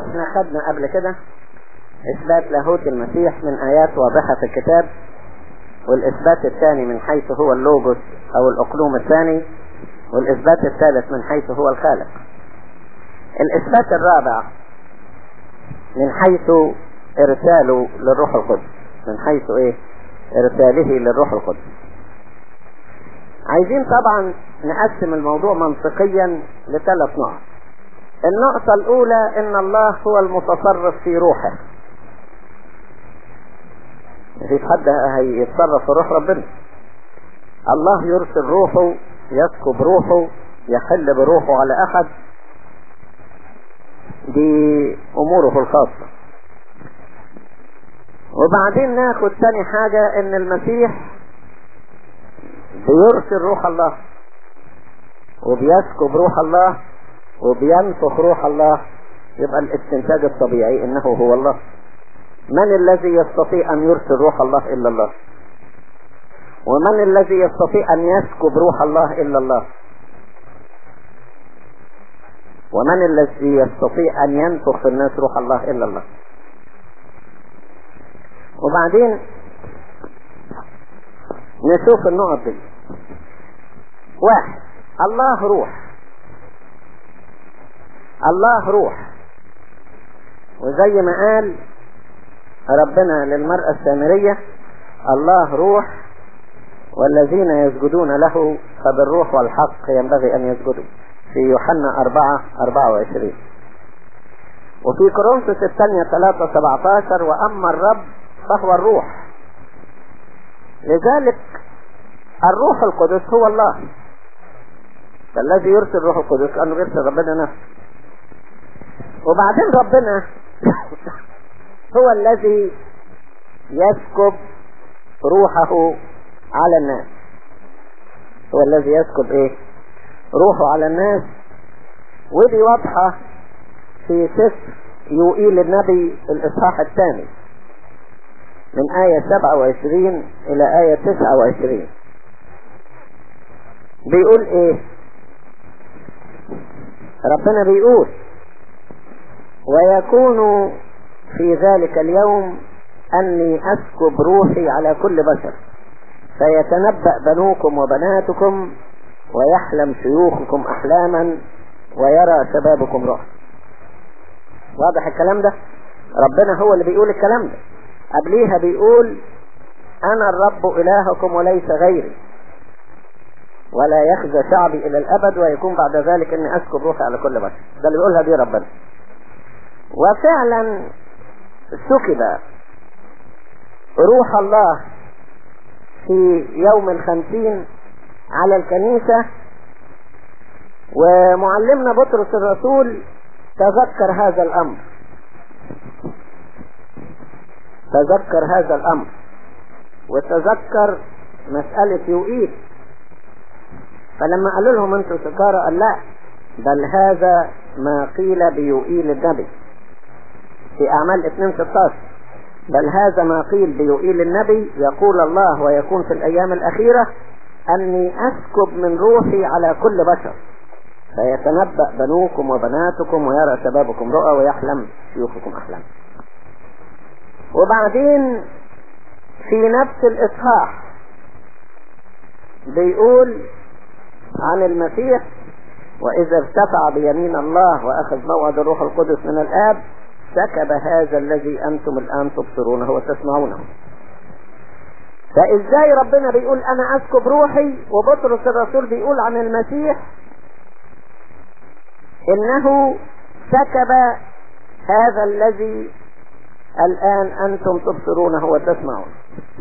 واحنا خدنا قبل كده اثبات لاهوت المسيح من ايات واضحة في الكتاب والاثبات الثاني من حيث هو اللوجوس او الاقلوم الثاني والاثبات الثالث من حيث هو الخالق الاثبات الرابع من حيث ارساله للروح القدس من حيث ايه ارساله للروح القدس عايزين طبعا نقسم الموضوع منطقيا لثلاث نقط النقطة الاولى ان الله هو المتصرف في روحه مفيش حد هيتصرف في روح ربنا الله يرسل روحه يسكب روحه يحل بروحه على احد دي اموره الخاصة وبعدين ناخد تاني حاجة ان المسيح بيرسل روح الله وبيسكب روح الله وبينفخ روح الله يبقى الاستنتاج الطبيعي انه هو الله من الذي يستطيع ان يرسل روح الله الا الله ومن الذي يستطيع ان يسكب روح الله الا الله ومن الذي يستطيع ان ينفخ في الناس روح الله الا الله وبعدين نشوف النقط دي واحد الله روح الله روح وزي ما قال ربنا للمرأة السامرية الله روح والذين يسجدون له فبالروح والحق ينبغي أن يسجدوا في يوحنا 4 24 وفي كورنثوس الثانية 3 17 وأما الرب فهو الروح لذلك الروح القدس هو الله فالذي يرسل الروح القدس أنه يرسل ربنا نفسه وبعدين ربنا هو الذي يسكب روحه على الناس هو الذي يسكب ايه روحه على الناس ودي واضحة في سفر يوئيل النبي الاصحاح الثاني من آية 27 إلى آية 29 بيقول إيه ربنا بيقول ويكون في ذلك اليوم أني أسكب روحي على كل بشر فيتنبأ بنوكم وبناتكم ويحلم شيوخكم أحلاما ويرى شبابكم رؤى واضح الكلام ده ربنا هو اللي بيقول الكلام ده قبليها بيقول أنا الرب إلهكم وليس غيري ولا يخزى شعبي إلى الأبد ويكون بعد ذلك أني أسكب روحي على كل بشر ده اللي بيقولها دي ربنا وفعلا سكب روح الله في يوم الخمسين على الكنيسة ومعلمنا بطرس الرسول تذكر هذا الأمر تذكر هذا الأمر وتذكر مسألة يوئيل فلما قالوا لهم انتوا سكارى قال لا بل هذا ما قيل بيوئيل النبي في أعمال 2 16 بل هذا ما قيل بيوئيل النبي يقول الله ويكون في الأيام الأخيرة أني أسكب من روحي على كل بشر فيتنبأ بنوكم وبناتكم ويرى شبابكم رؤى ويحلم شيوخكم أحلام وبعدين في نفس الإصحاح بيقول عن المسيح وإذا ارتفع بيمين الله وأخذ موعد الروح القدس من الآب سكب هذا الذي أنتم الآن تبصرونه وتسمعونه فإزاي ربنا بيقول أنا أسكب روحي وبطرس الرسول بيقول عن المسيح إنه سكب هذا الذي الآن أنتم تبصرونه وتسمعونه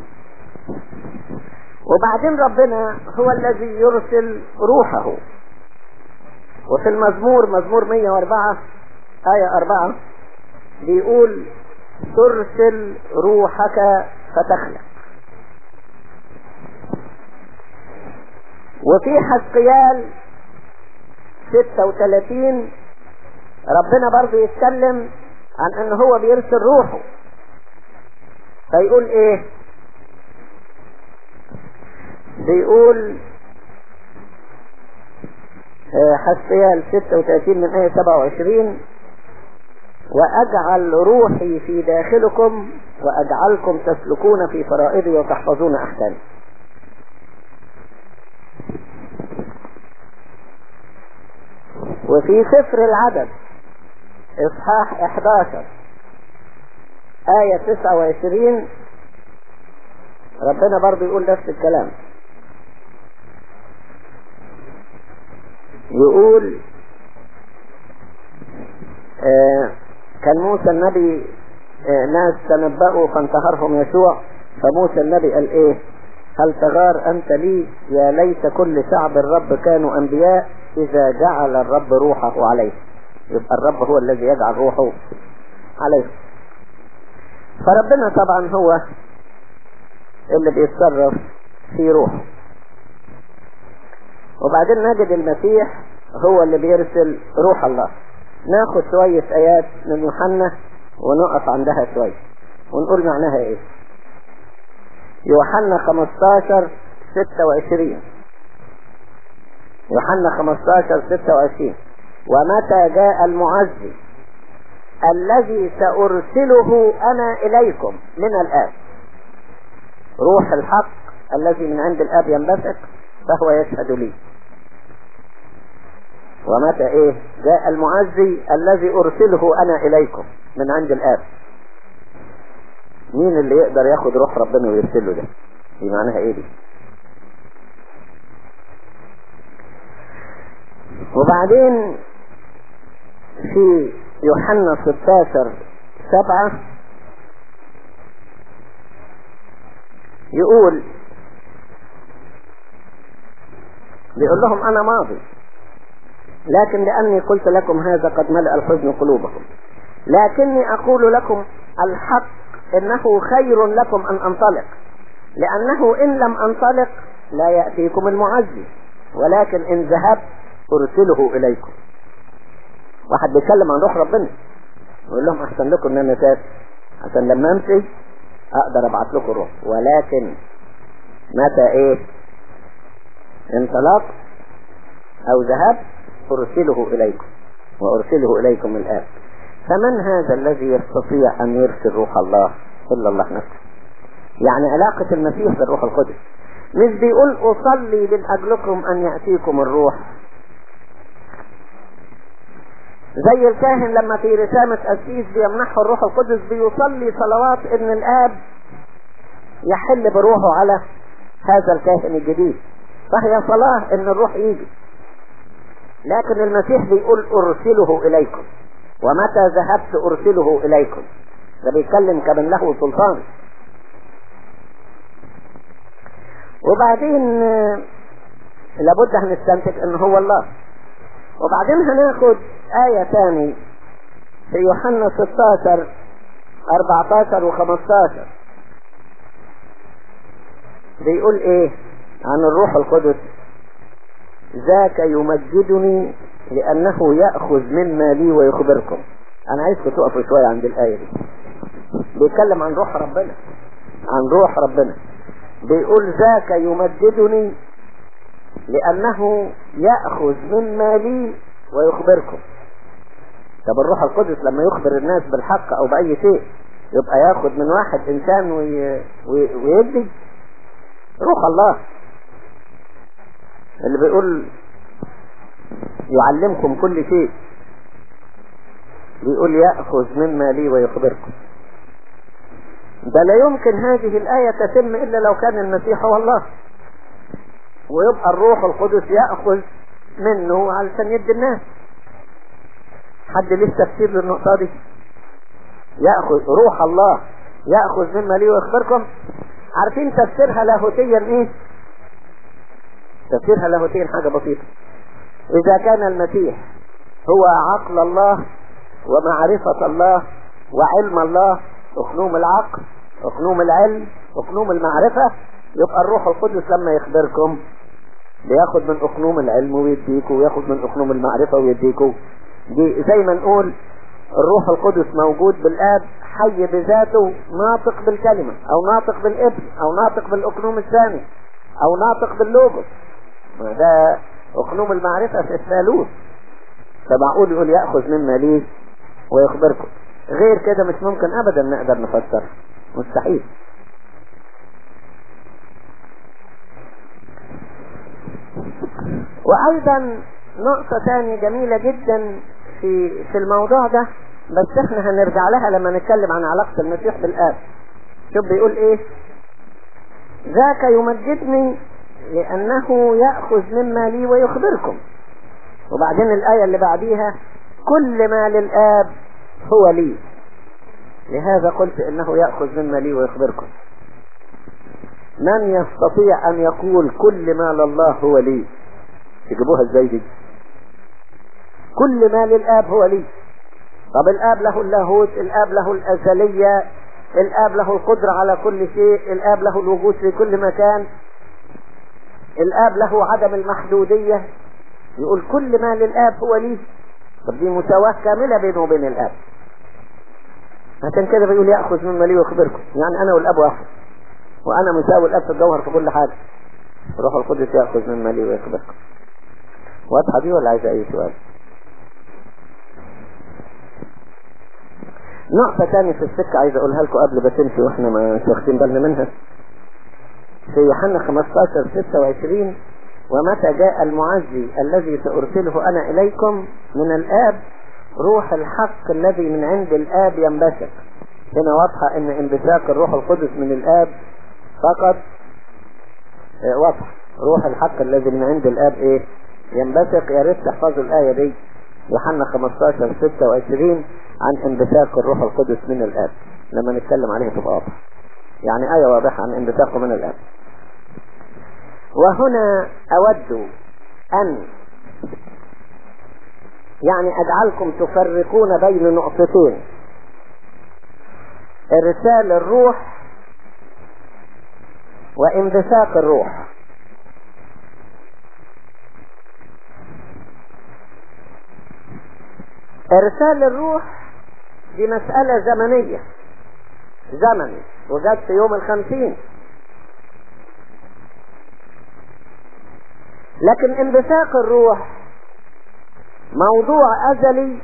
وبعدين ربنا هو الذي يرسل روحه وفي المزمور مزمور 104 آية 4 بيقول ترسل روحك فتخلق وفي حسقيال 36 ربنا برضه يتكلم عن ان هو بيرسل روحه فيقول ايه بيقول حسقيال 36 من آية 27 وأجعل روحي في داخلكم وأجعلكم تسلكون في فرائضي وتحفظون أحكامي وفي سفر العدد إصحاح 11 آية 29 ربنا برضه يقول نفس الكلام يقول آه كان موسى النبي آه ناس تنبأوا فانتهرهم يسوع فموسى النبي قال ايه هل تغار انت لي يا ليت كل شعب الرب كانوا انبياء اذا جعل الرب روحه عليه يبقى الرب هو الذي يجعل روحه عليه فربنا طبعا هو اللي بيتصرف في روحه وبعدين نجد المسيح هو اللي بيرسل روح الله ناخد شوية آيات من يوحنا ونقف عندها شوية ونقول معناها ايه يوحنا 15 26 يوحنا 15 26 ومتى جاء المعزي الذي سأرسله أنا إليكم من الآب روح الحق الذي من عند الآب ينبثق فهو يشهد لي ومتى ايه جاء المعزي الذي ارسله انا اليكم من عند الاب مين اللي يقدر ياخد روح ربنا ويرسله ده دي معناها ايه دي وبعدين في يوحنا 16 سبعة يقول بيقول لهم انا ماضي لكن لأني قلت لكم هذا قد ملأ الحزن قلوبكم لكني أقول لكم الحق إنه خير لكم أن أنطلق لأنه إن لم أنطلق لا يأتيكم المعزي ولكن إن ذهبت أرسله إليكم واحد بيتكلم عن روح ربنا يقول لهم أحسن لكم إن أنا سافر عشان لما أمشي أقدر أبعت لكم روح ولكن متى إيه انطلقت أو ذهبت أرسله إليكم وأرسله إليكم الآن فمن هذا الذي يستطيع أن يرسل روح الله إلا الله نفسه يعني علاقة المسيح بالروح القدس مش بيقول أصلي من أجلكم أن يأتيكم الروح زي الكاهن لما في رسامة أسيس بيمنحه الروح القدس بيصلي صلوات إن الآب يحل بروحه على هذا الكاهن الجديد فهي صلاة إن الروح يجي لكن المسيح بيقول ارسله اليكم ومتى ذهبت ارسله اليكم ده بيتكلم كمن له سلطان وبعدين لابد هنستنتج ان هو الله وبعدين هناخد آية تاني في يوحنا 16 14 و 15 بيقول ايه عن الروح القدس ذاك يمجدني لأنه يأخذ مما لي ويخبركم أنا عايزكم تقفوا شوية عند الآية دي بيتكلم عن روح ربنا عن روح ربنا بيقول ذاك يمجدني لأنه يأخذ مما لي ويخبركم طب الروح القدس لما يخبر الناس بالحق أو بأي شيء يبقى ياخد من واحد إنسان وي... وي... ويدي روح الله اللي بيقول يعلمكم كل شيء بيقول يأخذ مما لي ويخبركم ده لا يمكن هذه الآية تتم إلا لو كان المسيح هو الله ويبقى الروح القدس يأخذ منه علشان يدي الناس حد ليه تفسير للنقطة دي يأخذ روح الله يأخذ مما لي ويخبركم عارفين تفسيرها لاهوتيا ايه تفسيرها لاهوتيا حاجة بسيطة إذا كان المسيح هو عقل الله ومعرفة الله وعلم الله أخنوم العقل أخنوم العلم أخنوم المعرفة يبقى الروح القدس لما يخبركم بياخد من أخنوم العلم ويديكوا وياخد من أخنوم المعرفة ويديكوا دي زي ما نقول الروح القدس موجود بالآب حي بذاته ناطق بالكلمة أو ناطق بالابن أو ناطق بالأقنوم الثاني أو ناطق باللوجوس ده أقنوم المعرفة في الثالوث فمعقول يقول يأخذ مما ليه ويخبركم غير كده مش ممكن ابدا نقدر نفسر مستحيل وايضا نقطة تانية جميلة جدا في في الموضوع ده بس احنا هنرجع لها لما نتكلم عن علاقة المسيح بالآب شوف بيقول ايه ذاك يمجدني لأنه يأخذ مما لي ويخبركم وبعدين الآية اللي بعديها كل ما للآب هو لي لهذا قلت إنه يأخذ مما لي ويخبركم من يستطيع أن يقول كل ما لله هو لي تجيبوها ازاي دي كل ما للآب هو لي طب الآب له اللاهوت الآب له الأزلية الآب له القدرة على كل شيء الآب له الوجود في كل مكان الآب له عدم المحدودية يقول كل ما للآب هو لي طب دي مساواة كاملة بينه وبين الآب عشان كده بيقول يأخذ مما لي ويخبركم يعني أنا والآب واحد وأنا مساوي الآب في الجوهر في كل حاجة روح القدس يأخذ مما لي ويخبركم واضحة دي ولا عايزة أي سؤال نقطة تانية في السكة عايز أقولها لكم قبل ما تمشي وإحنا مش واخدين بالنا منها في يوحنا 15 26 ومتى جاء المعزي الذي سأرسله أنا إليكم من الآب روح الحق الذي من عند الآب ينبثق هنا واضحة إن انبثاق الروح القدس من الآب فقط اه واضح روح الحق الذي من عند الآب إيه ينبثق يا ريت تحفظوا الآية دي يوحنا 15 26 عن انبثاق الروح القدس من الآب لما نتكلم عليها تبقى واضحة يعني آية واضحة عن انبثاقه من الآب وهنا أود أن يعني أجعلكم تفرقون بين نقطتين إرسال الروح وانبثاق الروح إرسال الروح دي مسألة زمنية زمني وجت في يوم الخمسين لكن انبثاق الروح موضوع أزلي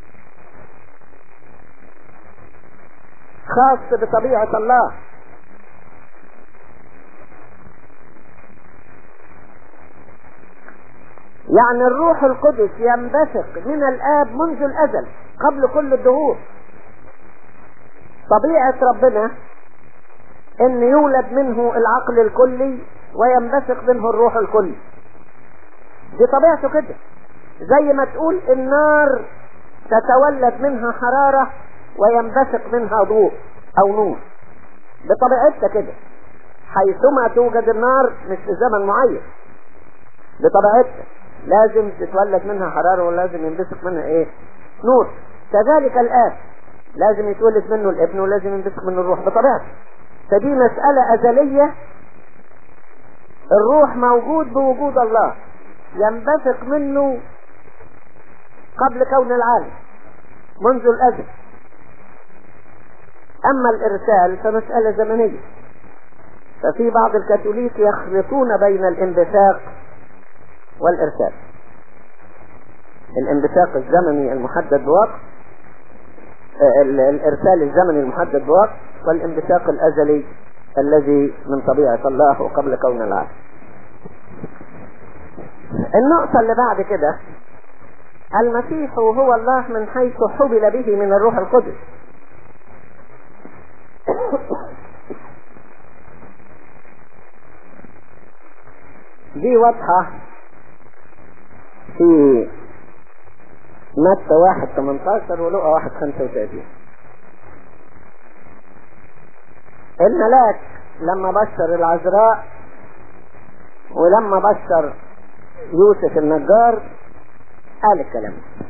خاص بطبيعة الله يعني الروح القدس ينبثق من الآب منذ الأزل قبل كل الدهور طبيعة ربنا ان يولد منه العقل الكلي وينبثق منه الروح الكلي دي طبيعته كده زي ما تقول النار تتولد منها حرارة وينبثق منها ضوء او نور بطبيعتها كده حيثما توجد النار مش في زمن معين بطبيعتها لازم تتولد منها حرارة ولازم ينبثق منها ايه نور كذلك الآب لازم يتولد منه الابن ولازم ينبثق منه الروح بطبيعته فدي مسألة أزلية الروح موجود بوجود الله ينبثق منه قبل كون العالم منذ الأزل أما الإرسال فمسألة زمنية ففي بعض الكاثوليك يخلطون بين الانبثاق والإرسال الانبثاق الزمني المحدد بوقت الإرسال الزمني المحدد بوقت والانبثاق الأزلي الذي من طبيعة الله وقبل كون العالم النقطة اللي بعد كده المسيح هو الله من حيث حبل به من الروح القدس دي واضحة في متى واحد 18 ولقى واحد 35 الملاك لما بشر العذراء ولما بشر يوسف النجار قال الكلام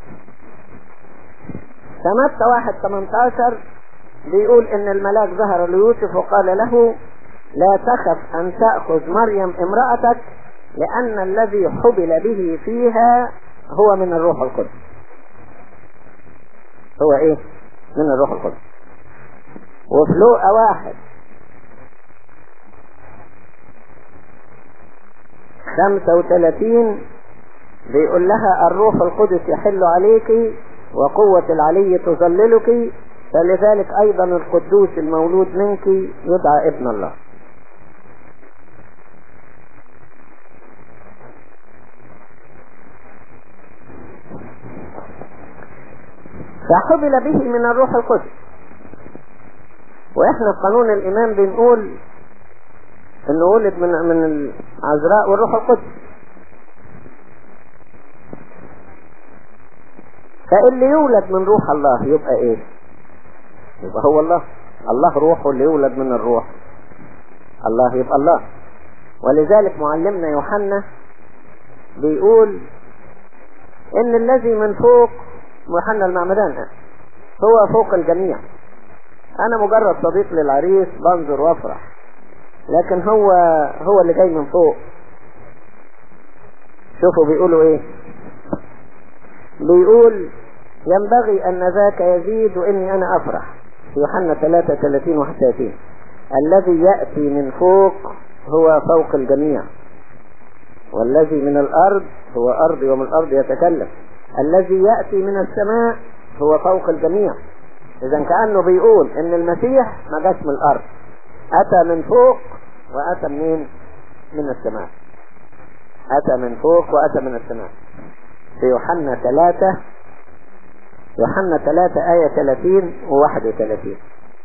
فمتى واحد 18 بيقول ان الملاك ظهر ليوسف وقال له لا تخف ان تأخذ مريم امرأتك لان الذي حبل به فيها هو من الروح القدس هو ايه من الروح القدس وفي لوقا واحد خمسة وثلاثين بيقول لها الروح القدس يحل عليك وقوة العلي تظللك فلذلك أيضا القدوس المولود منك يدعى ابن الله فحبل به من الروح القدس واحنا في قانون الايمان بنقول انه ولد من من العذراء والروح القدس فاللي يولد من روح الله يبقى ايه يبقى هو الله الله روحه اللي يولد من الروح الله يبقى الله ولذلك معلمنا يوحنا بيقول ان الذي من فوق يوحنا المعمدان هو فوق الجميع انا مجرد صديق للعريس بنظر وافرح لكن هو هو اللي جاي من فوق شوفوا بيقولوا ايه بيقول ينبغي ان ذاك يزيد واني انا افرح في يوحنا 33 31 الذي يأتي من فوق هو فوق الجميع والذي من الارض هو ارضي ومن الارض يتكلم الذي يأتي من السماء هو فوق الجميع اذا كأنه بيقول ان المسيح ما جاش من الارض اتى من فوق واتى منين من السماء اتى من فوق واتى من السماء في يوحنا ثلاثة يوحنا ثلاثة آية ثلاثين وواحد وثلاثين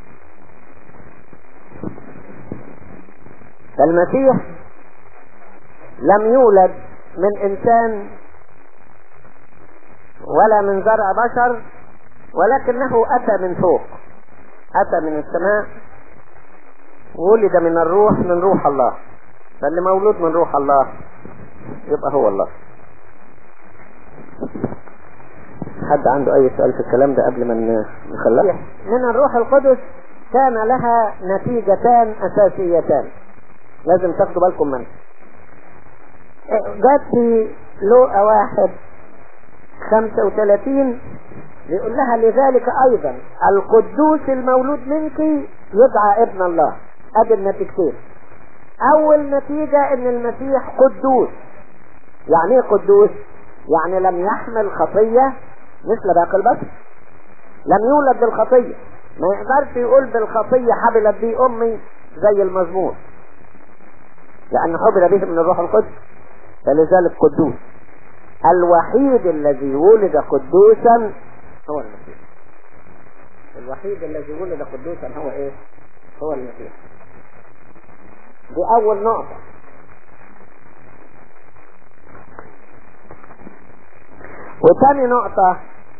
فالمسيح لم يولد من انسان ولا من زرع بشر ولكنه اتى من فوق اتى من السماء ولد من الروح من روح الله فاللي مولود من روح الله يبقى هو الله حد عنده اي سؤال في الكلام ده قبل ما نخلص من الروح القدس كان لها نتيجتان اساسيتان لازم تاخدوا بالكم منها جت في لوقا واحد خمسة وثلاثين يقول لها لذلك ايضا القدوس المولود منك يدعى ابن الله ادي النتيجتين اول نتيجة ان المسيح قدوس يعني ايه قدوس يعني لم يحمل خطية مثل باقي البشر لم يولد بالخطية ما يقدرش يقول بالخطية حبلت بي امي زي المزمور لان حبل به من الروح القدس فلذلك قدوس الوحيد الذي ولد قدوسا هو المسيح الوحيد الذي ولد قدوسا هو ايه هو المسيح دي اول نقطة وتاني نقطة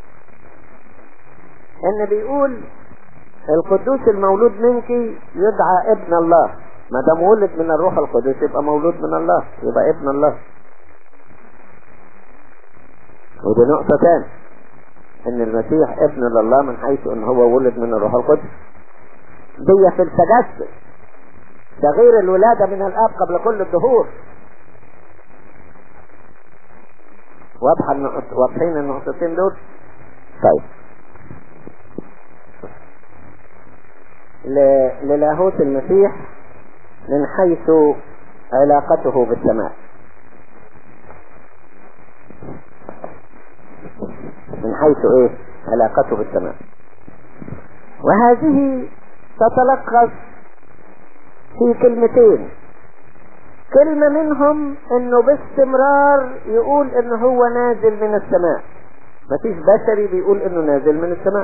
ان بيقول القدوس المولود منك يدعى ابن الله ما دام ولد من الروح القدس يبقى مولود من الله يبقى ابن الله ودي نقطة تاني ان المسيح ابن لله من حيث ان هو ولد من الروح القدس دي في التجسد تغيير الولادة من الاب قبل كل الدهور واضحة النقط... واضحين النقطتين دول طيب ل... للاهوت المسيح من حيث علاقته بالسماء من حيث ايه علاقته بالسماء وهذه تتلخص في كلمتين كلمة منهم انه باستمرار يقول انه هو نازل من السماء مفيش بشري بيقول انه نازل من السماء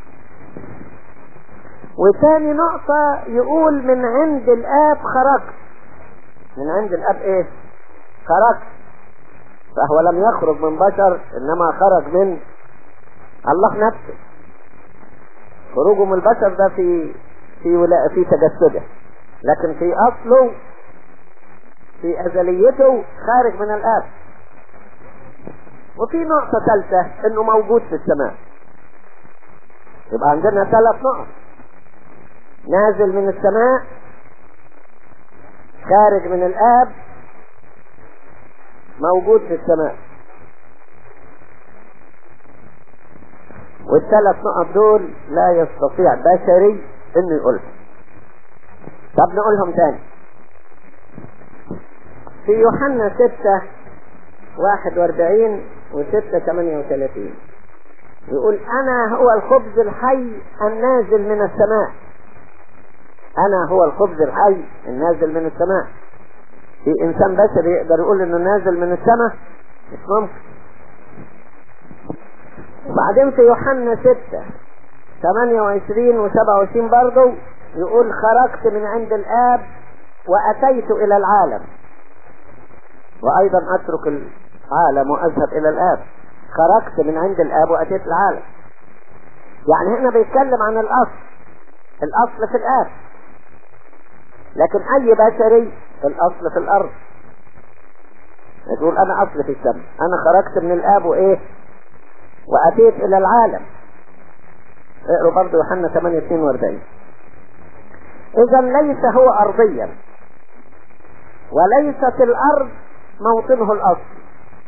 وثاني نقطة يقول من عند الاب خرجت من عند الاب ايه خرجت فهو لم يخرج من بشر انما خرج من الله نفسه خروجه من البشر ده في في ولا في تجسده لكن في اصله في ازليته خارج من الاب وفي نقطة ثالثة انه موجود في السماء يبقى عندنا ثلاث نقط نازل من السماء خارج من الاب موجود في السماء والثلاث نقط دول لا يستطيع بشري انه يقولهم طب نقولهم تاني في يوحنا ستة واحد واربعين وستة ثمانية وثلاثين يقول انا هو الخبز الحي النازل من السماء انا هو الخبز الحي النازل من السماء في انسان بشري يقدر يقول انه نازل من السماء مش ممكن وبعدين في يوحنا 6 28 و 27 برضه يقول خرجت من عند الاب واتيت الى العالم وايضا اترك العالم واذهب الى الاب خرجت من عند الاب واتيت العالم يعني هنا بيتكلم عن الاصل الاصل في الاب لكن اي بشري الاصل في الارض تقول انا اصل في السماء انا خرجت من الاب وايه واتيت الى العالم اقروا برضه يوحنا 8 42 اذا ليس هو ارضيا وليست الارض موطنه الاصل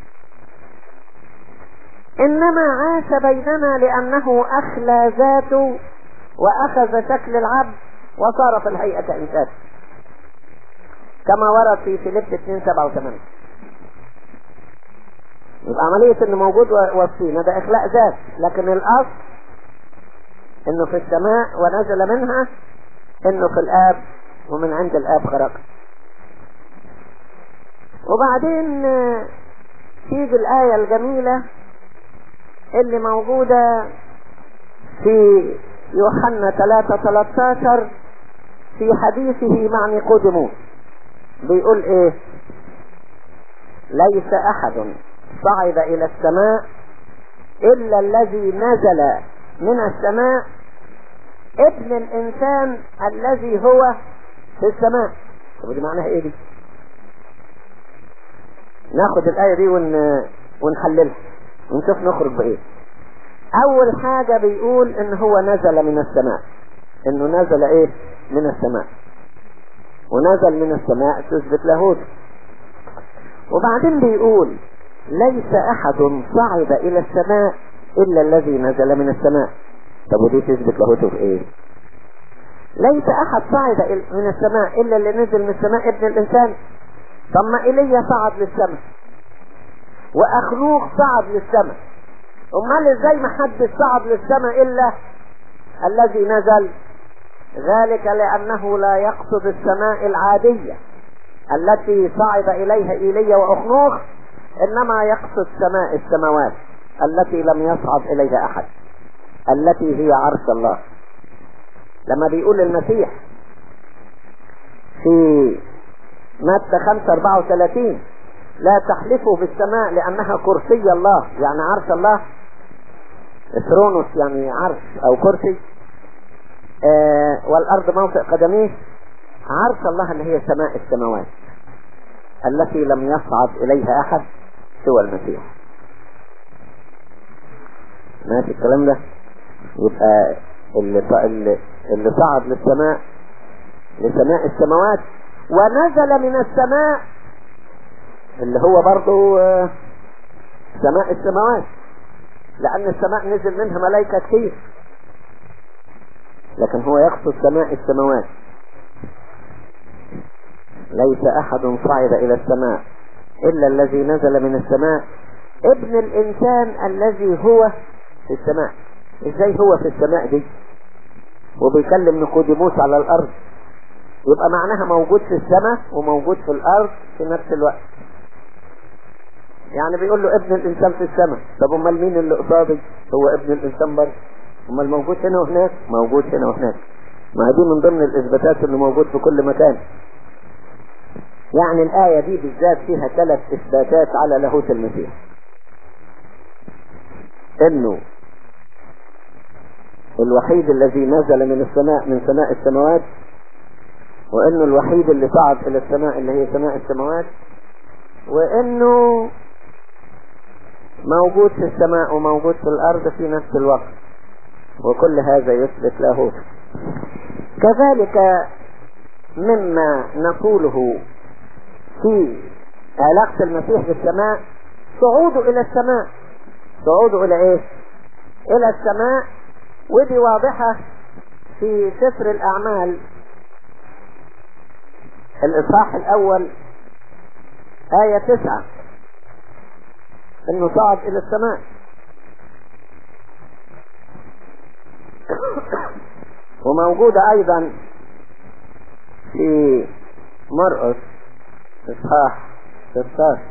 انما عاش بيننا لانه اخلى ذاته واخذ شكل العبد وصار في الهيئة انسان كما ورد في فيليب 2 7 و 8 يبقى عملية انه موجود وسطينا ده اخلاء ذات لكن الاصل انه في السماء ونزل منها انه في الاب ومن عند الاب خرج وبعدين تيجي الآية الجميلة اللي موجودة في يوحنا 3 13 في حديثه مع نيقوديموس بيقول ايه ليس احد صعد الى السماء الا الذي نزل من السماء ابن الانسان الذي هو في السماء طب دي معناها ايه دي ناخد الايه دي ون... ونحللها ونشوف نخرج بايه اول حاجة بيقول ان هو نزل من السماء انه نزل ايه من السماء ونزل من السماء تثبت لاهوت وبعدين بيقول ليس احد صعد الى السماء الا الذي نزل من السماء طب ودي تثبت لاهوته في ايه ليس احد صعد من السماء الا اللي نزل من السماء ابن الانسان طب ما ايليا صعد للسماء واخنوخ صعد للسماء امال ازاي ما حدش صعد للسماء الا الذي نزل ذلك لانه لا يقصد السماء العادية التي صعد اليها ايليا واخنوخ انما يقصد سماء السماوات التي لم يصعد اليها احد التي هي عرش الله لما بيقول المسيح في مادة 5 34 لا تحلفوا بالسماء لأنها كرسي الله يعني عرش الله ثرونوس يعني عرش أو كرسي آه والأرض موطئ قدميه عرش الله اللي هي سماء السماوات التي لم يصعد إليها أحد سوى المسيح ماشي الكلام ده يبقى اللي, اللي صعد للسماء لسماء السماوات ونزل من السماء اللي هو برضو سماء السماوات لأن السماء نزل منها ملائكة كثير لكن هو يقصد سماء السماوات ليس أحد صعد إلى السماء إلا الذي نزل من السماء ابن الإنسان الذي هو في السماء إزاي هو في السماء دي وبيكلم نيقوديموس على الأرض يبقى معناها موجود في السماء وموجود في الأرض في نفس الوقت يعني بيقول له ابن الانسان في السماء طب امال مين اللي قصادي هو ابن الانسان برضه امال موجود هنا وهناك موجود هنا وهناك ما دي من ضمن الاثباتات اللي موجود في كل مكان يعني الآية دي بالذات فيها ثلاث إثباتات على لاهوت المسيح إنه الوحيد الذي نزل من السماء من سماء السماوات وإنه الوحيد اللي صعد إلى السماء اللي هي سماء السماوات وإنه موجود في السماء وموجود في الأرض في نفس الوقت وكل هذا يثبت لاهوت كذلك مما نقوله في علاقة المسيح بالسماء صعوده إلى السماء صعوده إلى إيه؟ إلى السماء ودي واضحة في سفر الأعمال الإصحاح الأول آية تسعة انه صعد الى السماء وموجودة ايضا في مرقس اصحاح 16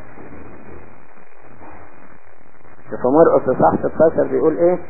في مرقس اصحاح 16 بيقول ايه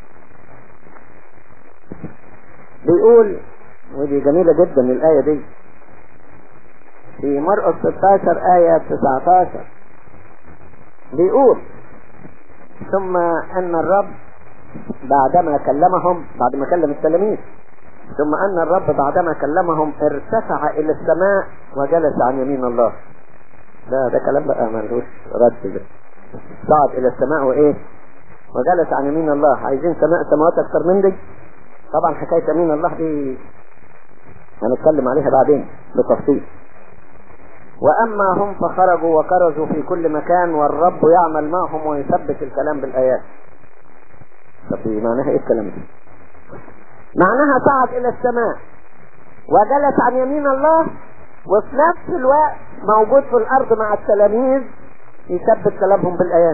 بيقول ودي جميلة جدا الآية دي في مرقس 16 آية 19 بيقول ثم أن الرب بعدما كلمهم بعد ما كلم التلاميذ ثم أن الرب بعدما كلمهم ارتفع إلى السماء وجلس عن يمين الله ده ده كلام بقى ملوش رد ده صعد إلى السماء وإيه وجلس عن يمين الله عايزين سماء سماوات أكثر من دي طبعا حكاية يمين الله دي هنتكلم عليها بعدين بتفصيل وأما هم فخرجوا وكرزوا في كل مكان والرب يعمل معهم ويثبت الكلام بالآيات طب دي معناها ايه الكلام ده معناها صعد الى السماء وجلس عن يمين الله وفي نفس الوقت موجود في الارض مع التلاميذ يثبت كلامهم بالايات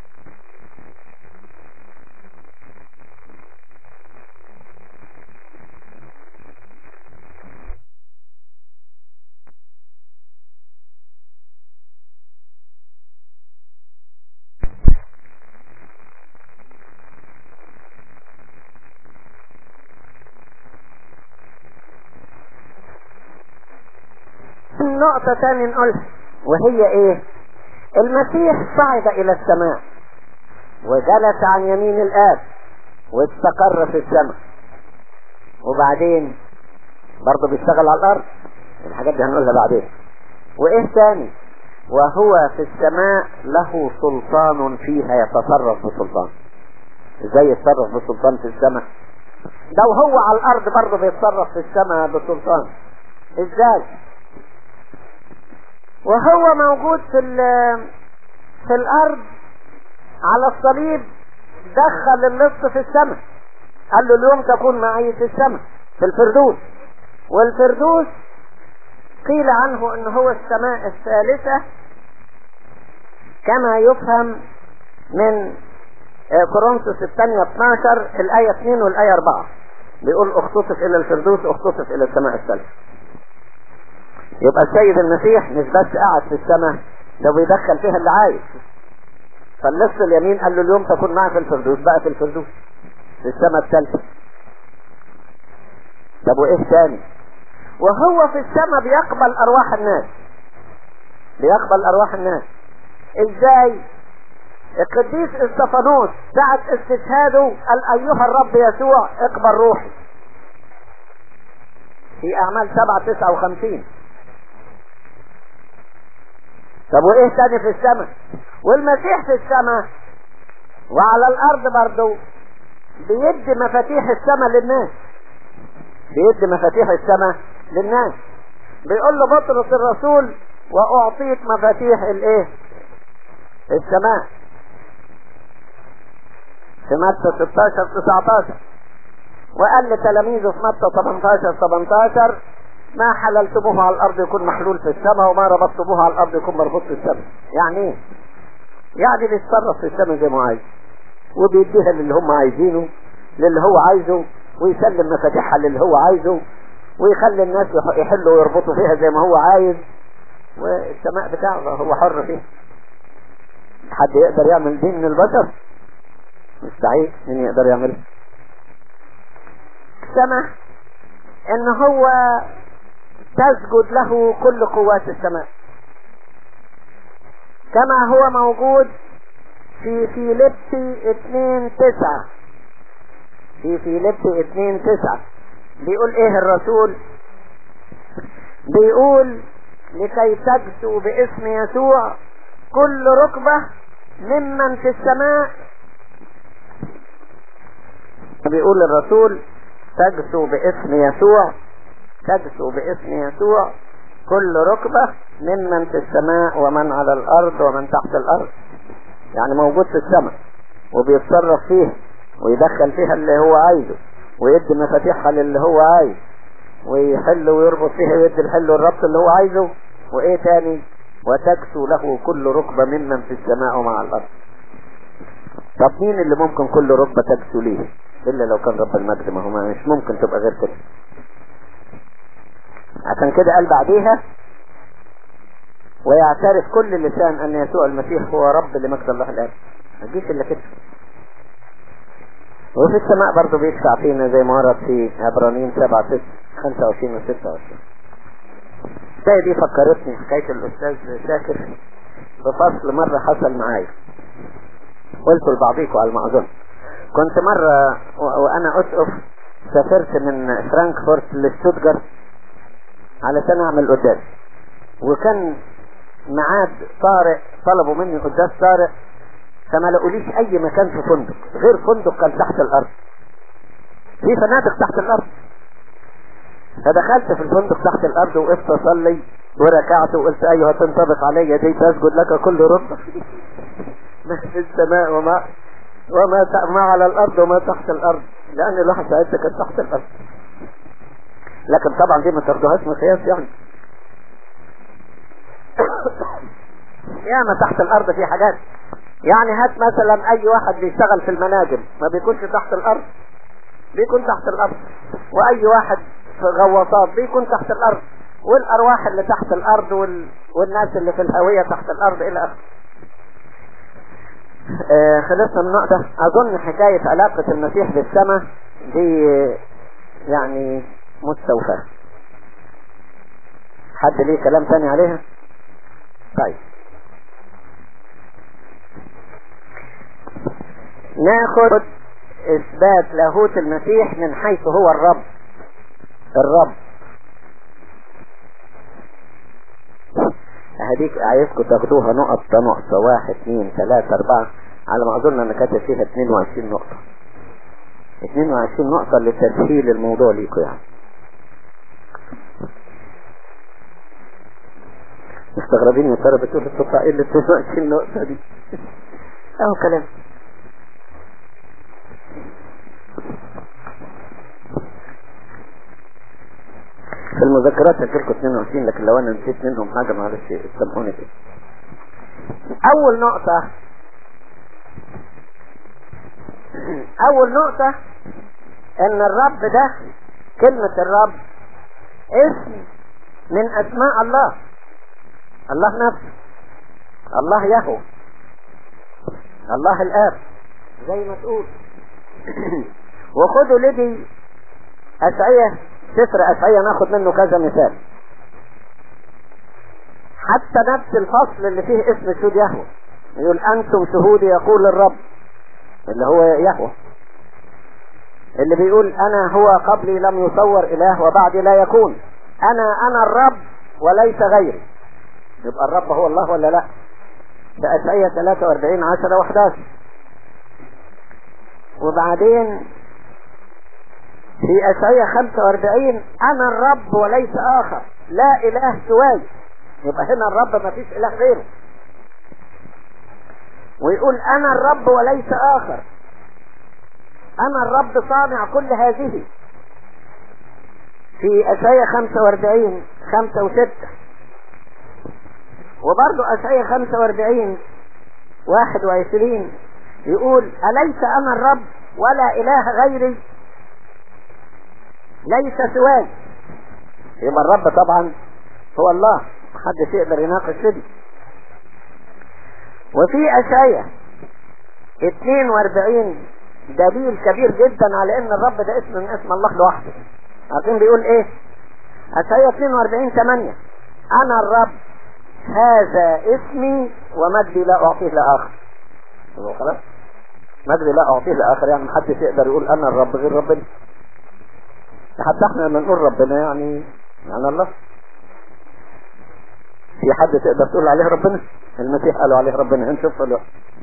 نقطة تاني نقولها وهي ايه المسيح صعد الى السماء وجلس عن يمين الاب واستقر في السماء وبعدين برضه بيشتغل على الارض الحاجات دي هنقولها بعدين وايه تاني وهو في السماء له سلطان فيها يتصرف بسلطان ازاي يتصرف بسلطان في السماء ده وهو على الارض برضه بيتصرف في السماء بسلطان ازاي وهو موجود في في الارض على الصليب دخل اللص في السماء قال له اليوم تكون معي في السماء في الفردوس والفردوس قيل عنه ان هو السماء الثالثة كما يفهم من كورنثوس الثانية 12 الآية 2 والآية 4 بيقول اختصف إلى الفردوس اختصف إلى السماء الثالثة يبقى السيد المسيح مش بس قاعد في السماء ده بيدخل فيها اللي عايز فالنص اليمين قال له اليوم تكون معي في الفردوس بقى في الفردوس في السماء الثالثة طب وايه تاني وهو في السماء بيقبل ارواح الناس بيقبل ارواح الناس ازاي القديس استفانوس ساعة استشهاده قال ايها الرب يسوع اقبل روحي في اعمال سبعة تسعة وخمسين طب وايه تاني في السماء والمسيح في السماء وعلى الارض برضو بيدي مفاتيح السماء للناس بيدي مفاتيح السماء للناس بيقول له بطرس الرسول واعطيت مفاتيح الايه السماء في متى 16 19 وقال لتلاميذه في متى 18 18 ما حللتموه على الارض يكون محلول في السماء وما ربطتموه على الارض يكون مربوط في السماء يعني ايه يعني بيتصرف في السماء زي ما عايز وبيديها للي هم عايزينه للي هو عايزه ويسلم مفاتيحها للي هو عايزه ويخلي الناس يحلوا ويربطوا فيها زي ما هو عايز والسماء بتاعه هو حر فيها حد يقدر يعمل دين من البشر مستحيل مين يقدر يعمله السماء ان هو تسجد له كل قوات السماء كما هو موجود في فيليبي اتنين تسعة في فيليبي اتنين تسعة بيقول ايه الرسول بيقول لكي تجسوا باسم يسوع كل ركبة ممن في السماء بيقول الرسول تجسوا باسم يسوع تجسوا باسم يسوع كل ركبة ممن في السماء ومن على الأرض ومن تحت الأرض يعني موجود في السماء وبيتصرف فيها ويدخل فيها اللي هو عايزه ويدي مفاتيحها للي هو عايز ويحل ويربط فيها ويدي الحل والربط اللي هو عايزه وايه تاني وتكسو له كل ركبة ممن في السماء ومع الأرض طب مين اللي ممكن كل ركبة تكسو ليه الا لو كان رب المجد ما هو مش ممكن تبقى غير كده عشان كده قال بعديها ويعترف كل لسان ان يسوع المسيح هو رب لمجد الله الاب ما تجيش الا كده وفي السماء برضه بيشفع فينا زي ما ورد في عبرانيين 7 6 25 و 26 الحكايه دي فكرتني حكايه الاستاذ شاكر بفصل مره حصل معايا قلت لبعضيكم على ما اظن كنت مرة وانا اسقف سافرت من فرانكفورت لستوتجارت علشان اعمل قداس وكان ميعاد طارئ طلبوا مني قداس طارئ فما لقوليش اي مكان في فندق غير فندق كان تحت الارض في فنادق تحت الارض فدخلت في الفندق تحت الارض وقفت اصلي وركعت وقلت ايها تنطبق علي دي تسجد لك كل ركبه ما في السماء وما وما ما على الارض وما تحت الارض لان الواحد ساعتها كان تحت الارض لكن طبعا دي ما تاخدوهاش مقياس يعني ياما تحت الارض في حاجات يعني هات مثلا اي واحد بيشتغل في المناجم ما بيكونش تحت الارض بيكون تحت الارض واي واحد في غواصات بيكون تحت الارض والارواح اللي تحت الارض وال... والناس اللي في الهوية تحت الارض الى اخره آه خلصنا من النقطة اظن حكاية علاقة المسيح بالسماء دي يعني مستوفاة حد ليه كلام تاني عليها طيب ناخد اثبات لاهوت المسيح من حيث هو الرب الرب هديك عايزكم تاخدوها نقطة نقطة واحد اثنين ثلاثة اربعة على ما اظن انا كاتب فيها 22 نقطة 22 نقطة لتسهيل الموضوع ليكم يعني مستغربين يا ترى بتقول الصفحة ايه اللي 22 نقطة دي اهو كلام في المذكرات هتلكوا 22 لكن لو انا نسيت منهم حاجة معلش سامحوني كده اول نقطة اول نقطة ان الرب ده كلمة الرب اسم من اسماء الله الله نفسه الله يهو الله الاب زي ما تقول وخدوا لدي اشعية سفر اشعية ناخد منه كذا مثال حتى نفس الفصل اللي فيه اسم شهود يهوه يقول انتم شهودي يقول الرب اللي هو يهوه اللي بيقول انا هو قبلي لم يصور اله وبعدي لا يكون انا انا الرب وليس غيري يبقى الرب هو الله ولا لا ده اشعية 43 10 و11 وبعدين في اشعية 45 انا الرب وليس اخر لا اله سواي يبقى هنا الرب ما فيش اله غيره ويقول انا الرب وليس اخر انا الرب صانع كل هذه في اشعية 45 5 و6 وبرضه اشعية 45 21 يقول أليس أنا الرب ولا إله غيري ليس سواي يبقى الرب طبعا هو الله محدش يقدر يناقش كده وفي أشعية 42 دليل كبير جدا على ان الرب ده اسم من اسم الله لوحده عارفين بيقول ايه أشعية 42 8 انا الرب هذا اسمي ومجدي لا اعطيه لاخر خلاص مجدي لا اعطيه لاخر يعني محدش يقدر يقول انا الرب غير ربنا حتى احنا لما نقول ربنا يعني يعني الله في حد تقدر تقول عليه ربنا المسيح قالوا عليه ربنا هنشوف دلوقتي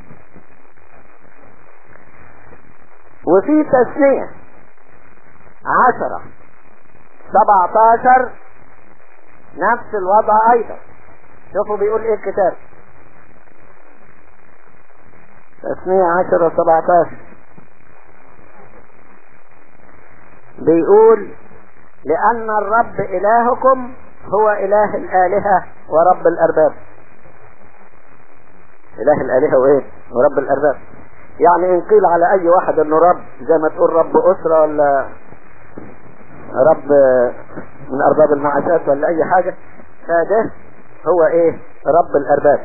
وفي تسنية عشرة سبعتاشر نفس الوضع ايضا شوفوا بيقول ايه الكتاب تسنية عشرة سبعتاشر بيقول لأن الرب إلهكم هو إله الآلهة ورب الأرباب إله الآلهة وإيه ورب الأرباب يعني ان قيل على اي واحد انه رب زي ما تقول رب اسرة ولا رب من ارباب المعاشات ولا اي حاجة فده هو ايه رب الارباب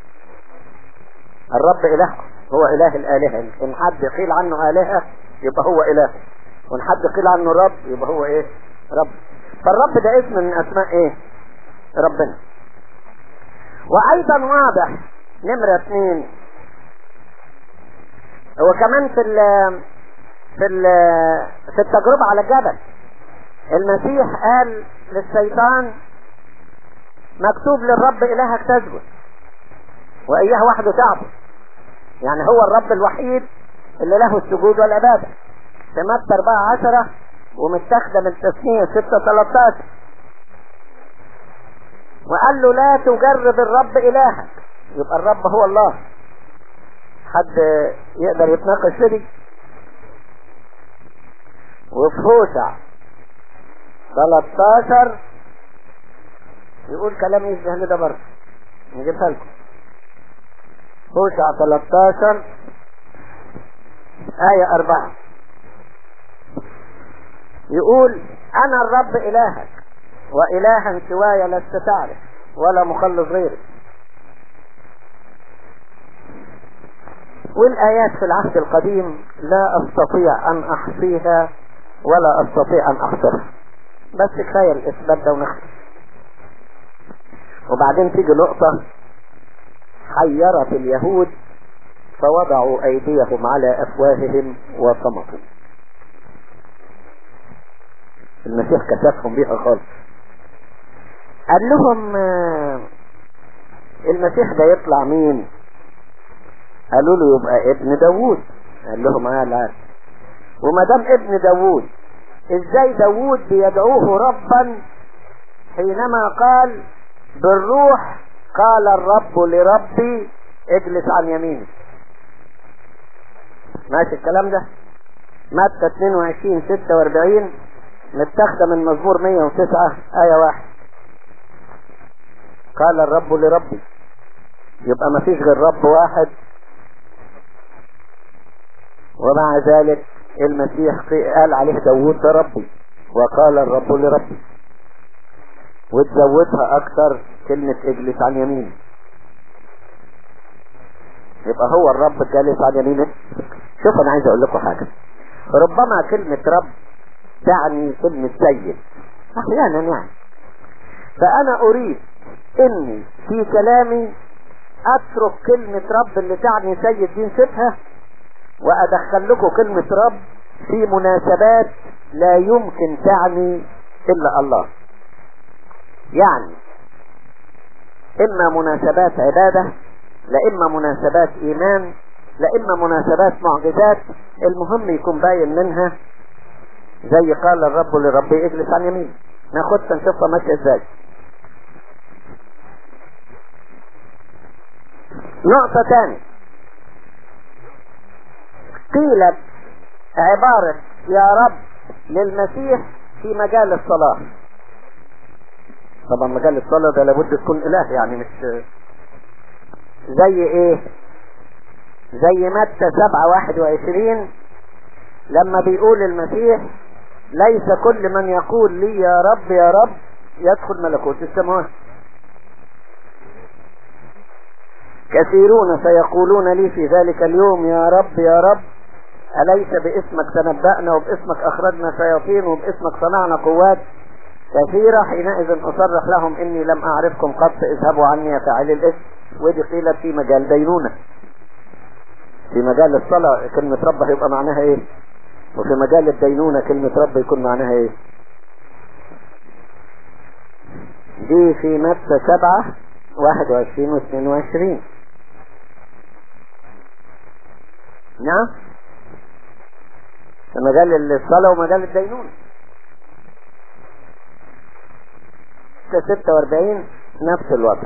الرب اله هو اله الالهة ان حد قيل عنه الهة يبقى هو اله وان حد قيل عنه رب يبقى هو ايه رب فالرب ده اسم من اسماء ايه ربنا وايضا واضح نمرة اثنين هو كمان في ال في ال في التجربة على الجبل المسيح قال للشيطان مكتوب للرب إلهك تسجد وإياه وحده تعبد يعني هو الرب الوحيد اللي له السجود والعبادة في متى 14 ومتاخده من تسنية 6 13 وقال له لا تجرب الرب إلهك يبقى الرب هو الله حد يقدر يتناقش في دي وفي هوشع 13 يقول كلام يشبه ده برضه نجيبها لكم هوشع 13 آية 4 يقول أنا الرب إلهك وإلها سواي لست تعرف ولا مخلص غيري والآيات في العهد القديم لا أستطيع أن أحصيها ولا أستطيع أن أحصرها بس كفاية الإثبات ده ونخلص وبعدين تيجي نقطة حيرت اليهود فوضعوا أيديهم على أفواههم وصمتوا المسيح كشفهم بيها خالص قال لهم المسيح ده يطلع مين قالوا له يبقى ابن داوود قال لهم اه لا وما دام ابن داوود ازاي داوود بيدعوه ربا حينما قال بالروح قال الرب لربي اجلس عن يميني ماشي الكلام ده متى 22 46 متاخده من مزمور 109 آية واحد قال الرب لربي يبقى ما فيش غير رب واحد ومع ذلك المسيح قال عليه داوود ده ربي وقال الرب لربي وتزودها اكتر كلمة اجلس عن يميني يبقى هو الرب جالس عن يمينه شوف انا عايز اقول لكم حاجة ربما كلمة رب تعني كلمة سيد احيانا يعني فانا اريد اني في كلامي اترك كلمة رب اللي تعني سيد دي نسيبها وادخل لكم كلمة رب في مناسبات لا يمكن تعني الا الله يعني اما مناسبات عبادة لا اما مناسبات ايمان لا اما مناسبات معجزات المهم يكون باين منها زي قال الرب لربي اجلس عن يمين ناخدها نشوفها ماشية ازاي نقطة تاني قيلت عبارة يا رب للمسيح في مجال الصلاة طبعا مجال الصلاة ده لابد تكون اله يعني مش زي ايه زي متى سبعة واحد وعشرين لما بيقول المسيح ليس كل من يقول لي يا رب يا رب يدخل ملكوت السماوات كثيرون سيقولون لي في ذلك اليوم يا رب يا رب أليس باسمك تنبأنا وباسمك أخرجنا شياطين وباسمك صنعنا قوات كثيرة حينئذ أصرح لهم إني لم أعرفكم قط اذهبوا عني يا فاعلي الاسم ودي قيلت في مجال دينونة في مجال الصلاة كلمة رب هيبقى معناها ايه وفي مجال الدينونة كلمة رب يكون معناها ايه دي في متى سبعة واحد وعشرين واثنين وعشرين نعم في مجال الصلاة ومجال الدينونة ستة واربعين نفس الوضع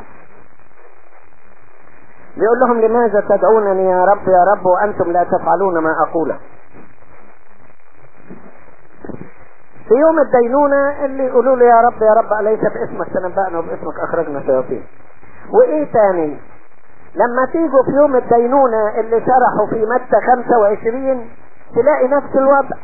بيقول لهم لماذا تدعونني يا رب يا رب وأنتم لا تفعلون ما أقوله في يوم الدينونة اللي يقولوا له يا رب يا رب أليس باسمك تنبأنا وباسمك أخرجنا شياطين وإيه تاني لما تيجوا في يوم الدينونة اللي شرحوا في متى 25 تلاقي نفس الوضع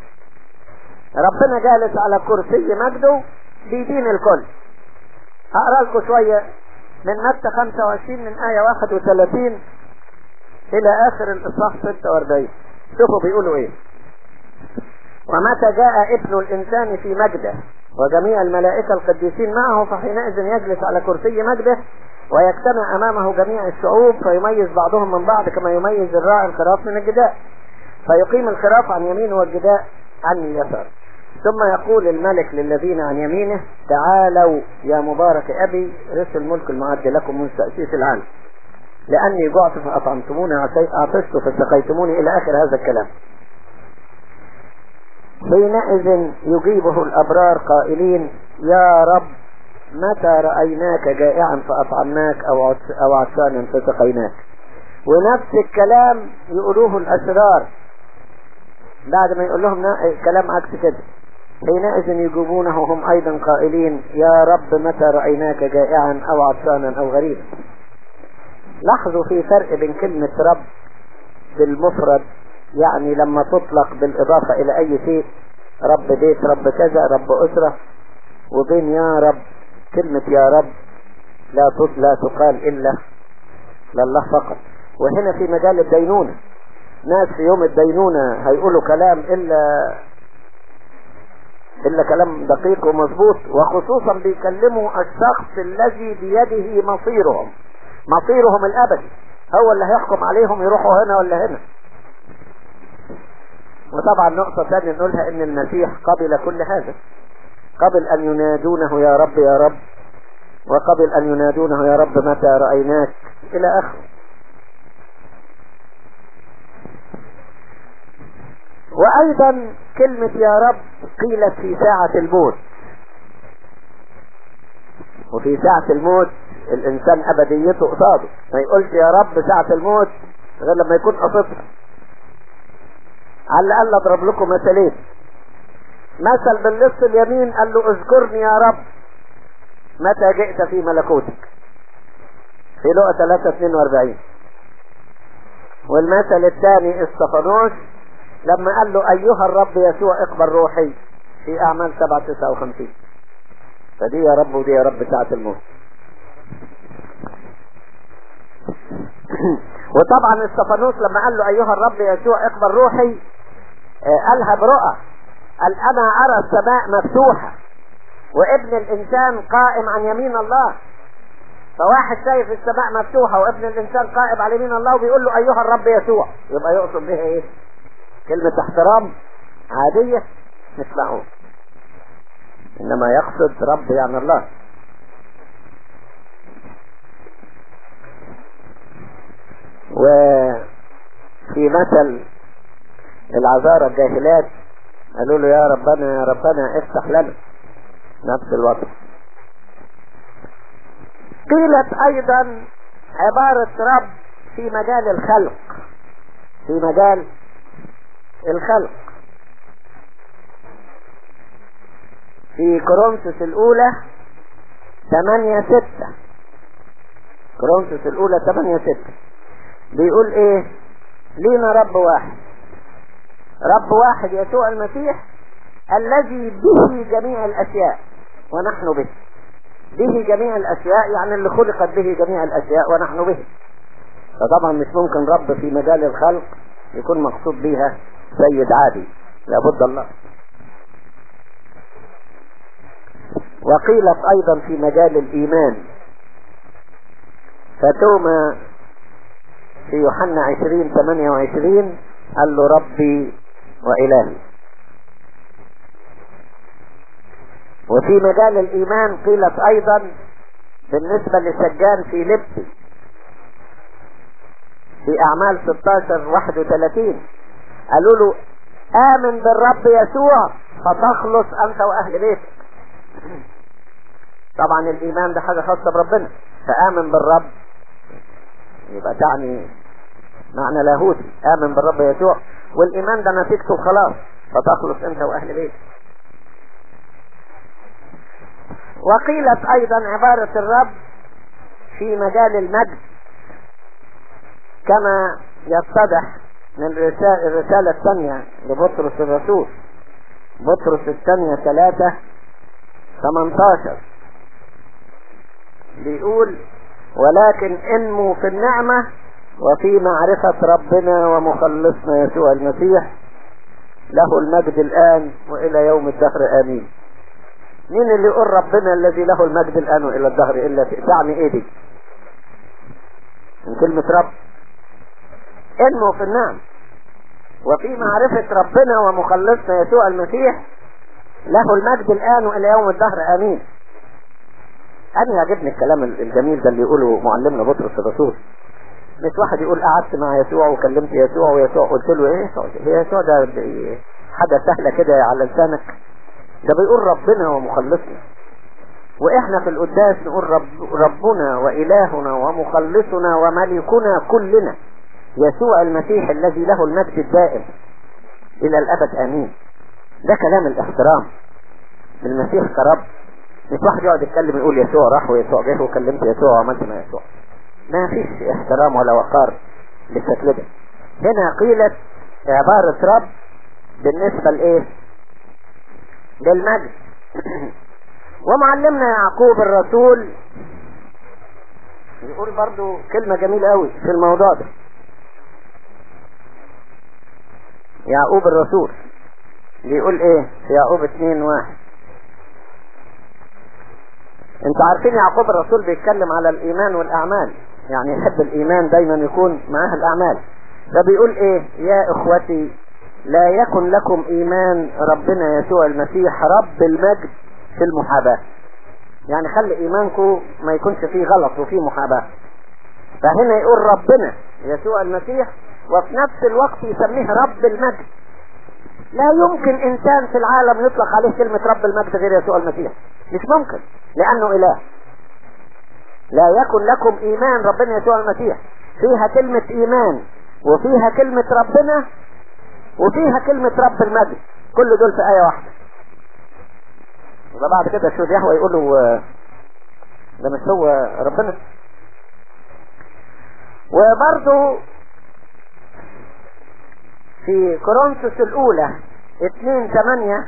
ربنا جالس على كرسي مجده بيدين الكل اقرا لكم شوية من متى 25 من آية 31 إلى آخر الإصحاح 46 شوفوا بيقولوا إيه ومتى جاء ابن الإنسان في مجده وجميع الملائكة القديسين معه فحينئذ يجلس على كرسي مجده ويجتمع أمامه جميع الشعوب فيميز بعضهم من بعض كما يميز الراعي الخراف من الجداء فيقيم الخراف عن يمينه والجداء عن اليسار ثم يقول الملك للذين عن يمينه تعالوا يا مبارك أبي رث الملك المعد لكم من تأسيس العالم لأني جعت فأطعمتموني أعطشت فسقيتموني إلى آخر هذا الكلام حينئذ يجيبه الأبرار قائلين يا رب متى رأيناك جائعا فأطعمناك أو أو عطشانا فسقيناك ونفس الكلام يقولوه الأسرار بعد ما يقول لهم كلام عكس كده حينئذ يجيبونه هم أيضا قائلين يا رب متى رأيناك جائعا أو عطشانا أو غريبا لاحظوا في فرق بين كلمة رب بالمفرد يعني لما تطلق بالإضافة إلى أي شيء رب بيت رب كذا رب أسرة وبين يا رب كلمة يا رب لا لا تقال إلا لله فقط وهنا في مجال الدينونة ناس في يوم الدينونة هيقولوا كلام إلا إلا كلام دقيق ومظبوط وخصوصا بيكلموا الشخص الذي بيده مصيرهم مصيرهم الأبدي هو اللي هيحكم عليهم يروحوا هنا ولا هنا وطبعا نقطة ثانية نقولها ان المسيح قبل كل هذا قبل ان ينادونه يا رب يا رب وقبل ان ينادونه يا رب متى رأيناك الى اخره وايضا كلمة يا رب قيلت في ساعة الموت وفي ساعة الموت الانسان ابديته قصاده ما يقولش يا رب ساعة الموت غير لما يكون قصدها على الاقل اضرب لكم مثلين مثل بالنص اليمين قال له اذكرني يا رب متى جئت في ملكوتك في لقى 3 42 والمثل الثاني استفانوس لما قال له ايها الرب يسوع اقبل روحي في اعمال 7 59 فدي يا رب ودي يا رب ساعة الموت وطبعا استفانوس لما قال له ايها الرب يسوع اقبل روحي قالها برؤى قال انا ارى السماء مفتوحة وابن الانسان قائم عن يمين الله فواحد شايف السماء مفتوحة وابن الانسان قائم على يمين الله وبيقول له ايها الرب يسوع يبقى يقصد بها ايه كلمة احترام عادية مش معقول انما يقصد رب يعني الله وفي مثل العذارى الجاهلات قالوا له يا ربنا يا ربنا افتح لنا نفس الوضع قيلت ايضا عبارة رب في مجال الخلق في مجال الخلق في كورنثوس الاولى 8 6 كورنثوس الاولى 8 6 بيقول ايه لينا رب واحد رب واحد يسوع المسيح الذي به جميع الاشياء ونحن به به جميع الاشياء يعني اللي خلقت به جميع الاشياء ونحن به فطبعا مش ممكن رب في مجال الخلق يكون مقصود بها سيد عادي لابد الله وقيلت ايضا في مجال الايمان فتوما في يوحنا عشرين ثمانية وعشرين قال له ربي وإلهي وفي مجال الإيمان قيلت أيضا بالنسبة لسجان في لبسي في أعمال 16 31 قالوا له آمن بالرب يسوع فتخلص أنت وأهل بيتك طبعا الإيمان ده حاجة خاصة بربنا فآمن بالرب يبقى تعني معنى لاهوتي آمن بالرب يسوع والإيمان ده نتيجته خلاص فتخلص أنت وأهل بيتك وقيلت أيضا عبارة الرب في مجال المجد كما يتضح من الرسالة الثانية لبطرس الرسول بطرس الثانية ثلاثة 18 بيقول ولكن انموا في النعمة وفي معرفة ربنا ومخلصنا يسوع المسيح له المجد الآن وإلى يوم الدهر آمين مين اللي يقول ربنا الذي له المجد الآن وإلى الدهر إلا تعني إيه دي من كلمة رب انموا في النعم وفي معرفة ربنا ومخلصنا يسوع المسيح له المجد الآن وإلى يوم الدهر آمين أنا يعجبني الكلام الجميل ده اللي يقوله معلمنا بطرس الرسول مش واحد يقول قعدت مع يسوع وكلمت يسوع ويسوع قلت له ايه هي يسوع ده حاجة سهلة كده على لسانك ده بيقول ربنا ومخلصنا واحنا في القداس نقول رب ربنا وإلهنا ومخلصنا وملكنا كلنا يسوع المسيح الذي له المجد الدائم إلى الأبد آمين ده كلام الاحترام المسيح كرب مش واحد يقعد يتكلم يقول يسوع راح ويسوع جه وكلمت يسوع وعملت مع يسوع ما فيش احترام ولا وقار بالشكل ده هنا قيلت عبارة رب بالنسبة لايه للمجد ومعلمنا يعقوب الرسول يقول برضو كلمة جميلة قوي في الموضوع ده يعقوب الرسول بيقول ايه في يعقوب اتنين واحد انتوا عارفين يعقوب الرسول بيتكلم على الايمان والاعمال يعني يحب الايمان دايما يكون معاه الاعمال ده بيقول ايه يا اخوتي لا يكن لكم ايمان ربنا يسوع المسيح رب المجد في المحاباة يعني خلي ايمانكم ما يكونش فيه غلط وفيه محاباة فهنا يقول ربنا يسوع المسيح وفي نفس الوقت يسميه رب المجد لا يمكن انسان في العالم يطلق عليه كلمة رب المجد غير يسوع المسيح مش ممكن لانه اله لا يكن لكم ايمان ربنا يسوع المسيح فيها كلمة ايمان وفيها كلمة ربنا وفيها كلمة رب المجد كل دول في آية واحدة يبقى بعد كده شو يهوى يقول له ده مش هو ربنا وبرضه في كورنثوس الاولى اتنين تمانية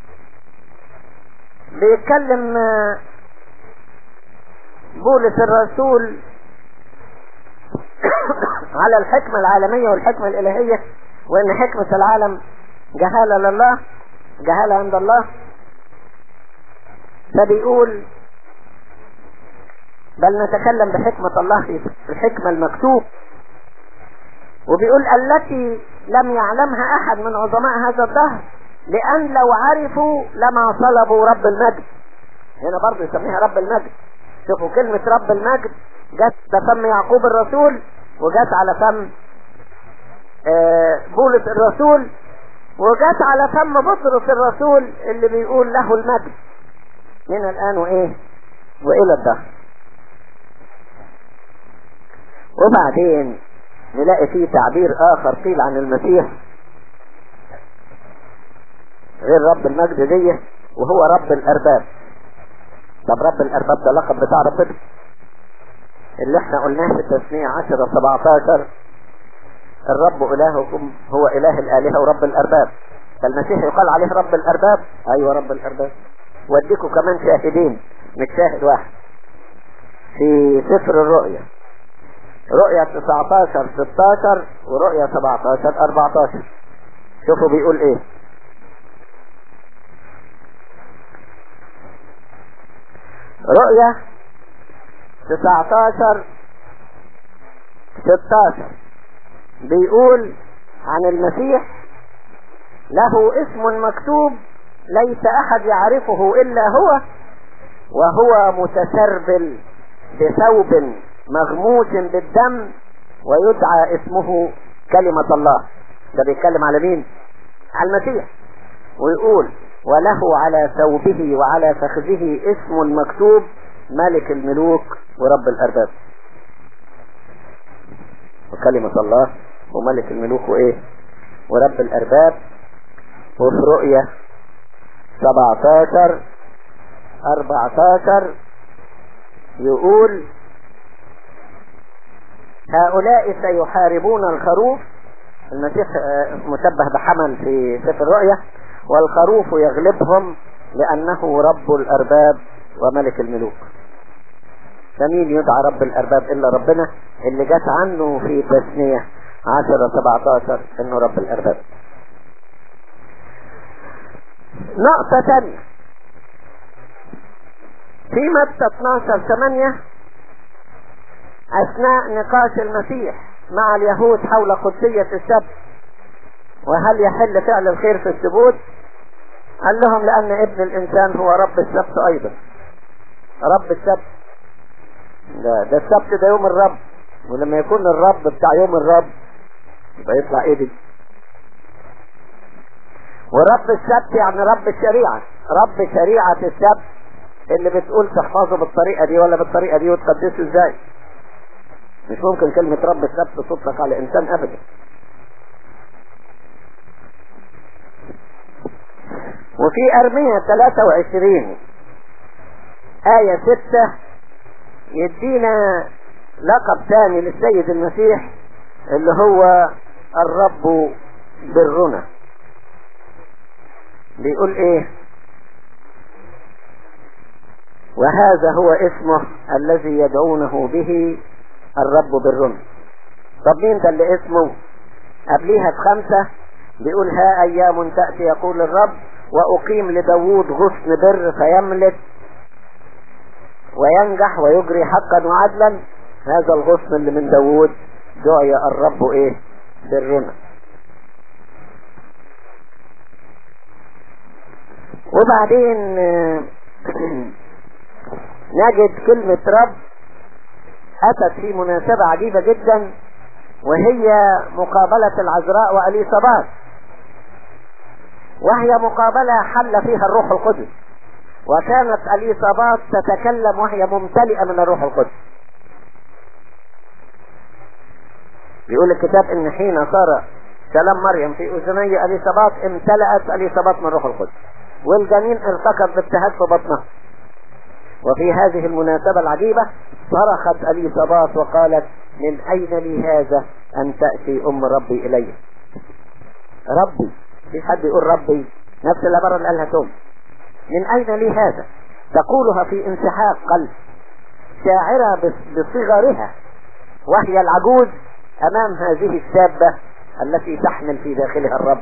بيتكلم بولس الرسول على الحكمة العالمية والحكمة الالهية وان حكمة العالم جهالة لله جهالة عند الله فبيقول بل نتكلم بحكمة الله في الحكمة المكتوب وبيقول التي لم يعلمها احد من عظماء هذا الدهر لان لو عرفوا لما طلبوا رب المجد هنا برضه يسميها رب المجد شوفوا كلمة رب المجد جت فم يعقوب الرسول وجت على فم بولس الرسول وجت على فم بطرس الرسول اللي بيقول له المجد من الان وايه والى الدهر وبعدين نلاقي فيه تعبير اخر قيل عن المسيح غير رب المجد دي وهو رب الارباب طب رب الارباب ده لقب بتاع ربنا اللي احنا قلناه في التسمية عشرة سبعتاشر الرب الهكم هو اله الالهة ورب الارباب فالمسيح يقال عليه رب الارباب ايوه رب الارباب واديكم كمان شاهدين مش شاهد واحد في سفر الرؤيا رؤيا 19 16 ورؤيا 17 14 شوفوا بيقول ايه رؤيا 19 16 بيقول عن المسيح له اسم مكتوب ليس احد يعرفه الا هو وهو متسربل بثوب مغموس بالدم ويدعى اسمه كلمة الله ده بيتكلم على مين على المسيح ويقول وله على ثوبه وعلى فخذه اسم مكتوب ملك الملوك ورب الارباب وكلمة الله وملك الملوك وايه ورب الارباب وفي رؤية 17 14 يقول هؤلاء سيحاربون الخروف المسيح مشبه بحمل في سفر الرؤيا والخروف يغلبهم لأنه رب الأرباب وملك الملوك فمين يدعى رب الأرباب إلا ربنا اللي جت عنه في تثنية عشرة سبعتاشر إنه رب الأرباب نقطة ثانية في متى 12 8 أثناء نقاش المسيح مع اليهود حول قدسية السبت وهل يحل فعل الخير في السبوت قال لهم لأن ابن الإنسان هو رب السبت أيضا رب السبت ده, ده السبت ده يوم الرب ولما يكون الرب بتاع يوم الرب يبقى يطلع ايه دي ورب السبت يعني رب الشريعة رب شريعة السبت اللي بتقول تحفظه بالطريقة دي ولا بالطريقة دي وتقدسه ازاي مش ممكن كلمة رب السبت تطلق على انسان ابدا وفي ارمية 23 آية 6 يدينا لقب ثاني للسيد المسيح اللي هو الرب برنا بيقول ايه وهذا هو اسمه الذي يدعونه به الرب بالرمز طب مين ده اللي اسمه قبليها بخمسة بيقول ها ايام تأتي يقول الرب واقيم لداوود غصن بر فيملك وينجح ويجري حقا وعدلا هذا الغصن اللي من داوود دعي الرب ايه برنا وبعدين نجد كلمة رب أتت في مناسبة عجيبة جدا وهي مقابلة العذراء وأليصابات وهي مقابلة حل فيها الروح القدس وكانت أليصابات تتكلم وهي ممتلئة من الروح القدس بيقول الكتاب ان حين صار كلام مريم في اذني اليصابات امتلأت اليصابات من روح القدس والجنين ارتكب بابتهاج في بطنها وفي هذه المناسبة العجيبة صرخت اليصابات وقالت من اين لي هذا ان تأتي ام ربي الي ربي في حد يقول ربي نفس العبارة اللي قالها توم من اين لي هذا تقولها في انسحاق قلب شاعرة بصغرها وهي العجوز امام هذه الشابة التي تحمل في داخلها الرب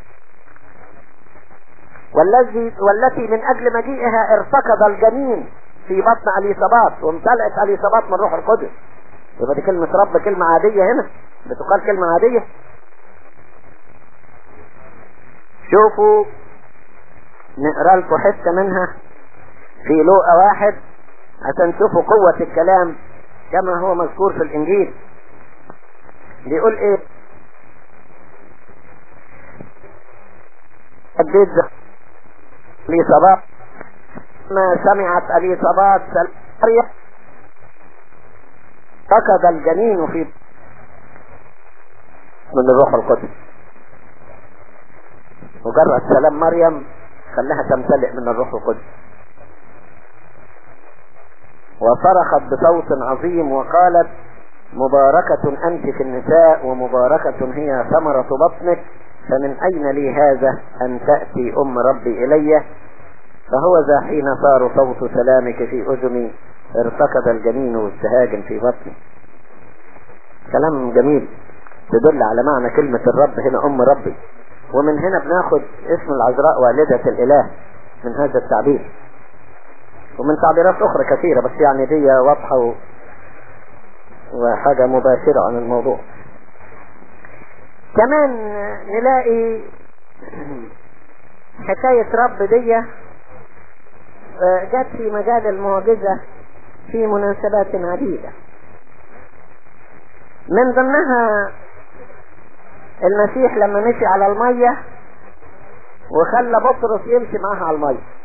والذي والتي من اجل مجيئها ارتكض الجنين في بطن اليصابات وامتلأت اليصابات من روح القدس يبقى دي كلمة رب كلمة عادية هنا بتقال كلمة عادية شوفوا نقرا لكم حتة منها في لوقا واحد عشان تشوفوا قوة الكلام كما هو مذكور في الانجيل بيقول ايه البيت اليصابات ما سمعت اليصابات سلاريا فقد الجنين في من الروح القدس مجرد سلام مريم خلاها تمتلئ من الروح القدس وصرخت بصوت عظيم وقالت مباركة أنت في النساء ومباركة هي ثمرة بطنك فمن أين لي هذا أن تأتي أم ربي إلي فهو ذا حين صار صوت سلامك في أذني ارتكض الجنين وابتهاج في بطني كلام جميل تدل على معنى كلمة الرب هنا أم ربي ومن هنا بناخد اسم العذراء والدة الإله من هذا التعبير ومن تعبيرات أخرى كثيرة بس يعني دي واضحة و... وحاجة مباشرة عن الموضوع كمان نلاقي حكاية رب دي جت في مجال المعجزة في مناسبات عديدة من ضمنها المسيح لما مشي على المية وخلى بطرس يمشي معها على المية